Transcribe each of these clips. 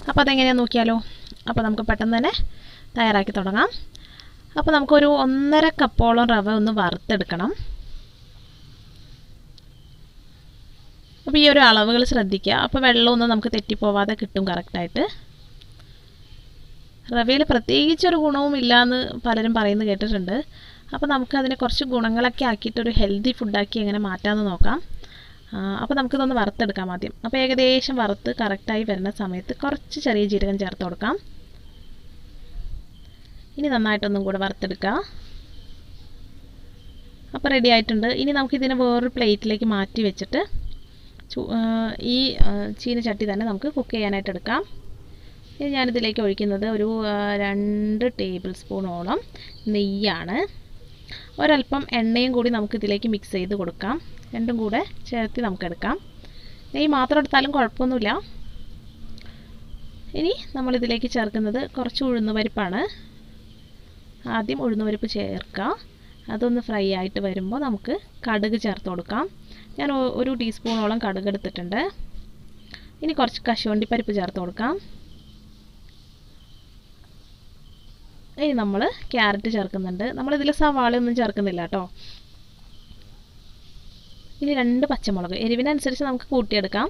അപ്പോൾ അതെങ്ങനെയാണെന്ന് നോക്കിയാലോ അപ്പോൾ നമുക്ക് പെട്ടെന്ന് തന്നെ തയ്യാറാക്കി തുടങ്ങാം അപ്പോൾ നമുക്കൊരു ഒന്നര കപ്പോളം റവ ഒന്ന് വറുത്തെടുക്കണം അപ്പോൾ ഈ ഒരു അളവുകൾ ശ്രദ്ധിക്കുക അപ്പോൾ വെള്ളമൊന്നും നമുക്ക് തെറ്റിപ്പോവാതെ കിട്ടും കറക്റ്റായിട്ട് റവയിൽ പ്രത്യേകിച്ചൊരു ഗുണവും ഇല്ലയെന്ന് പലരും പറയുന്നത് കേട്ടിട്ടുണ്ട് അപ്പോൾ നമുക്ക് അതിനെ കുറച്ച് ഗുണങ്ങളൊക്കെ ആക്കിയിട്ട് ഒരു ഹെൽത്തി ഫുഡാക്കി എങ്ങനെ മാറ്റാമെന്ന് നോക്കാം അപ്പോൾ നമുക്കിതൊന്ന് വറുത്തെടുക്കാം ആദ്യം അപ്പോൾ ഏകദേശം വറുത്ത് കറക്റ്റായി വരുന്ന സമയത്ത് കുറച്ച് ചെറിയ ജീരകം ചേർത്ത് കൊടുക്കാം ഇനി നന്നായിട്ടൊന്നും കൂടെ വറുത്തെടുക്കുക അപ്പോൾ റെഡി ആയിട്ടുണ്ട് ഇനി നമുക്കിതിനെ വേറൊരു പ്ലേറ്റിലേക്ക് മാറ്റി വെച്ചിട്ട് ഈ ചീനച്ചട്ടി തന്നെ നമുക്ക് കുക്ക് ചെയ്യാനായിട്ട് എടുക്കാം ഇനി ഞാനിതിലേക്ക് ഒഴിക്കുന്നത് ഒരു രണ്ട് ടേബിൾ സ്പൂണോളം നെയ്യാണ് ഒരല്പം എണ്ണയും കൂടി നമുക്കിതിലേക്ക് മിക്സ് ചെയ്ത് കൊടുക്കാം രണ്ടും കൂടെ ചേർത്ത് നമുക്കെടുക്കാം നെയ്യ് മാത്രം എടുത്താലും കുഴപ്പമൊന്നുമില്ല ഇനി നമ്മളിതിലേക്ക് ചേർക്കുന്നത് കുറച്ച് ഉഴുന്നുപരിപ്പാണ് ആദ്യം ഉഴുന്നുപരിപ്പ് ചേർക്കുക അതൊന്ന് ഫ്രൈ ആയിട്ട് വരുമ്പോൾ നമുക്ക് കടുക് ചേർത്ത് കൊടുക്കാം ഞാൻ ഒരു ടീസ്പൂണോളം കടുക് എടുത്തിട്ടുണ്ട് ഇനി കുറച്ച് കശുവണ്ടിപ്പരിപ്പ് ചേർത്ത് കൊടുക്കാം ഇനി നമ്മൾ ക്യാരറ്റ് ചേർക്കുന്നുണ്ട് നമ്മളിതിൽ സവാള ഒന്നും ചേർക്കുന്നില്ല കേട്ടോ ഇനി രണ്ട് പച്ചമുളക് എരിവിനനുസരിച്ച് നമുക്ക് കൂട്ടിയെടുക്കാം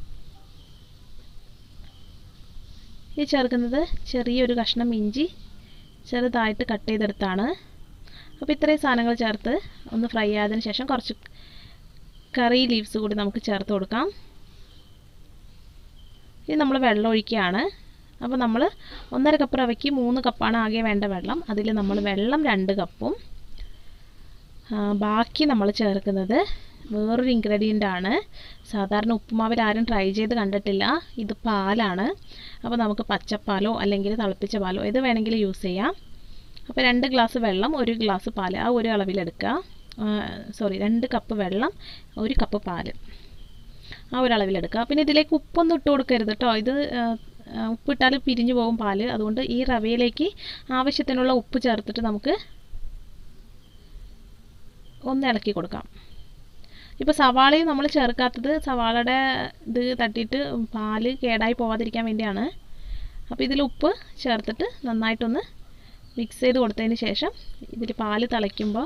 ഇനി ചേർക്കുന്നത് ചെറിയൊരു കഷ്ണം ഇഞ്ചി ചെറുതായിട്ട് കട്ട് ചെയ്തെടുത്താണ് അപ്പോൾ ഇത്രയും സാധനങ്ങൾ ചേർത്ത് ഒന്ന് ഫ്രൈ ആയതിനു ശേഷം കുറച്ച് കറി ലീവ്സ് കൂടി നമുക്ക് ചേർത്ത് കൊടുക്കാം ഇനി നമ്മൾ വെള്ളം ഒഴിക്കുകയാണ് അപ്പോൾ നമ്മൾ ഒന്നര കപ്പ് റവയ്ക്ക് മൂന്ന് കപ്പാണ് ആകെ വേണ്ട വെള്ളം അതിൽ നമ്മൾ വെള്ളം രണ്ട് കപ്പും ബാക്കി നമ്മൾ ചേർക്കുന്നത് വേറൊരു ഇൻഗ്രീഡിയൻ്റ് ആണ് സാധാരണ ഉപ്പുമാവിൽ ആരും ട്രൈ ചെയ്ത് കണ്ടിട്ടില്ല ഇത് പാലാണ് അപ്പോൾ നമുക്ക് പച്ചപ്പാലോ അല്ലെങ്കിൽ തിളപ്പിച്ച പാലോ ഇത് വേണമെങ്കിൽ യൂസ് ചെയ്യാം അപ്പോൾ രണ്ട് ഗ്ലാസ് വെള്ളം ഒരു ഗ്ലാസ് പാൽ ആ ഒരു അളവിലെടുക്കുക സോറി രണ്ട് കപ്പ് വെള്ളം ഒരു കപ്പ് പാൽ ആ ഒരു അളവിലെടുക്കുക പിന്നെ ഇതിലേക്ക് ഉപ്പൊന്നും ഇട്ട് കൊടുക്കരുത് കേട്ടോ ഇത് ഉപ്പിട്ടാൽ പിരിഞ്ഞു പോകും പാല് അതുകൊണ്ട് ഈ റവയിലേക്ക് ആവശ്യത്തിനുള്ള ഉപ്പ് ചേർത്തിട്ട് നമുക്ക് ഒന്ന് ഇളക്കി കൊടുക്കാം ഇപ്പോൾ സവാളയും നമ്മൾ ചേർക്കാത്തത് സവാളയുടെ ഇത് തട്ടിയിട്ട് പാല് കേടായി പോവാതിരിക്കാൻ വേണ്ടിയാണ് അപ്പോൾ ഇതിൽ ഉപ്പ് ചേർത്തിട്ട് നന്നായിട്ടൊന്ന് മിക്സ് ചെയ്ത് കൊടുത്തതിന് ശേഷം ഇതിൽ പാല് തിളയ്ക്കുമ്പോൾ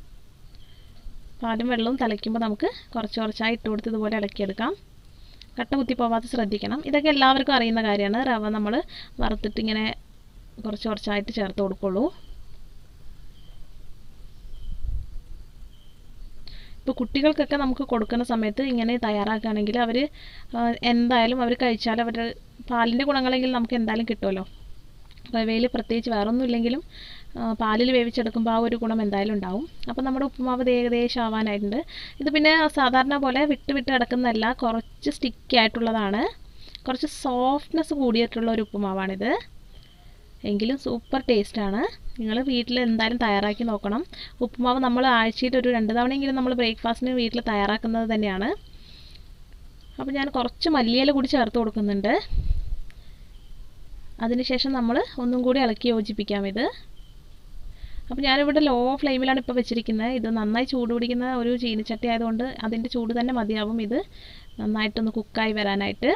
പാലും വെള്ളവും തിളയ്ക്കുമ്പോൾ നമുക്ക് കുറച്ച് കുറച്ചായി ഇട്ട് കൊടുത്ത് ഇതുപോലെ ഇളക്കിയെടുക്കാം കട്ട കുത്തി പോവാതെ ശ്രദ്ധിക്കണം ഇതൊക്കെ എല്ലാവർക്കും അറിയുന്ന കാര്യമാണ് റവ നമ്മൾ വറുത്തിട്ട് ഇങ്ങനെ കുറച്ച് കുറച്ചായിട്ട് ചേർത്ത് കൊടുക്കുള്ളൂ ഇപ്പോൾ കുട്ടികൾക്കൊക്കെ നമുക്ക് കൊടുക്കുന്ന സമയത്ത് ഇങ്ങനെ തയ്യാറാക്കുകയാണെങ്കിൽ അവർ എന്തായാലും അവർ കഴിച്ചാൽ അവരുടെ പാലിൻ്റെ ഗുണങ്ങളെങ്കിലും നമുക്ക് എന്തായാലും കിട്ടുമല്ലോ റവയിൽ പ്രത്യേകിച്ച് വേറൊന്നും ഇല്ലെങ്കിലും പാലിൽ വേവിച്ചെടുക്കുമ്പോൾ ആ ഒരു ഗുണം എന്തായാലും ഉണ്ടാവും അപ്പോൾ നമ്മുടെ ഉപ്പുമാവ് ഏകദേശം ആവാനായിട്ടുണ്ട് ഇത് പിന്നെ സാധാരണ പോലെ വിട്ട് വിട്ട് കിടക്കുന്നതല്ല കുറച്ച് സ്റ്റിക്കി ആയിട്ടുള്ളതാണ് കുറച്ച് സോഫ്റ്റ്നെസ് കൂടിയിട്ടുള്ള ഒരു ഉപ്പുമാവാണിത് എങ്കിലും സൂപ്പർ ടേസ്റ്റാണ് നിങ്ങൾ വീട്ടിൽ എന്തായാലും തയ്യാറാക്കി നോക്കണം ഉപ്പുമാവ് നമ്മൾ ആഴ്ചയിൽ ഒരു രണ്ട് തവണയെങ്കിലും നമ്മൾ ബ്രേക്ക്ഫാസ്റ്റിന് വീട്ടിൽ തയ്യാറാക്കുന്നത് തന്നെയാണ് അപ്പോൾ ഞാൻ കുറച്ച് മല്ലിയില കൂടി ചേർത്ത് കൊടുക്കുന്നുണ്ട് അതിനുശേഷം നമ്മൾ ഒന്നും കൂടി ഇളക്കി യോജിപ്പിക്കാം ഇത് അപ്പോൾ ഞാനിവിടെ ലോ ഫ്ലെയിമിലാണ് ഇപ്പോൾ വെച്ചിരിക്കുന്നത് ഇത് നന്നായി ചൂട് പിടിക്കുന്ന ഒരു ചീനിച്ചട്ടി ആയതുകൊണ്ട് അതിൻ്റെ ചൂട് തന്നെ മതിയാവും ഇത് നന്നായിട്ടൊന്ന് കുക്കായി വരാനായിട്ട്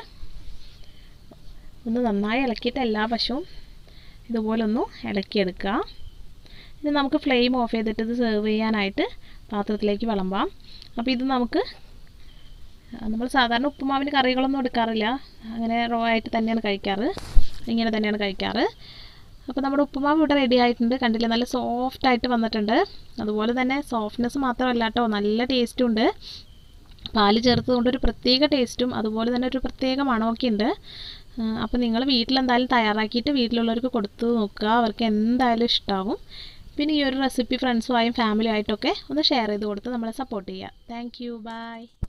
ഒന്ന് നന്നായി ഇളക്കിയിട്ട് എല്ലാ വശവും ഇതുപോലെ ഒന്ന് ഇളക്കിയെടുക്കുക ഇനി നമുക്ക് ഫ്ലെയിം ഓഫ് ചെയ്തിട്ട് ഇത് സെർവ് ചെയ്യാനായിട്ട് പാത്രത്തിലേക്ക് വിളമ്പാം അപ്പോൾ ഇത് നമുക്ക് നമ്മൾ സാധാരണ ഉപ്പുമാവിന് കറികളൊന്നും എടുക്കാറില്ല അങ്ങനെ റോ ആയിട്ട് തന്നെയാണ് കഴിക്കാറ് ഇങ്ങനെ തന്നെയാണ് കഴിക്കാറ് അപ്പോൾ നമ്മുടെ ഉപ്പുമാവ് ഇവിടെ റെഡി ആയിട്ടുണ്ട് കണ്ടില്ലേ നല്ല സോഫ്റ്റ് ആയിട്ട് വന്നിട്ടുണ്ട് അതുപോലെ തന്നെ സോഫ്റ്റ്നെസ് മാത്രമല്ല കേട്ടോ നല്ല ടേസ്റ്റും ഉണ്ട് പാല് ചേർത്തതുകൊണ്ട് ഒരു പ്രത്യേക ടേസ്റ്റും അതുപോലെ തന്നെ ഒരു പ്രത്യേക മണമൊക്കെ ഉണ്ട് അപ്പോൾ നിങ്ങൾ വീട്ടിലെന്തായാലും തയ്യാറാക്കിയിട്ട് വീട്ടിലുള്ളവർക്ക് കൊടുത്തു നോക്കുക അവർക്ക് എന്തായാലും ഇഷ്ടമാവും പിന്നെ ഈ ഒരു റെസിപ്പി ഫ്രണ്ട്സുമായും ഫാമിലിയായിട്ടൊക്കെ ഒന്ന് ഷെയർ ചെയ്ത് കൊടുത്ത് നമ്മളെ സപ്പോർട്ട് ചെയ്യുക താങ്ക് യു ബൈ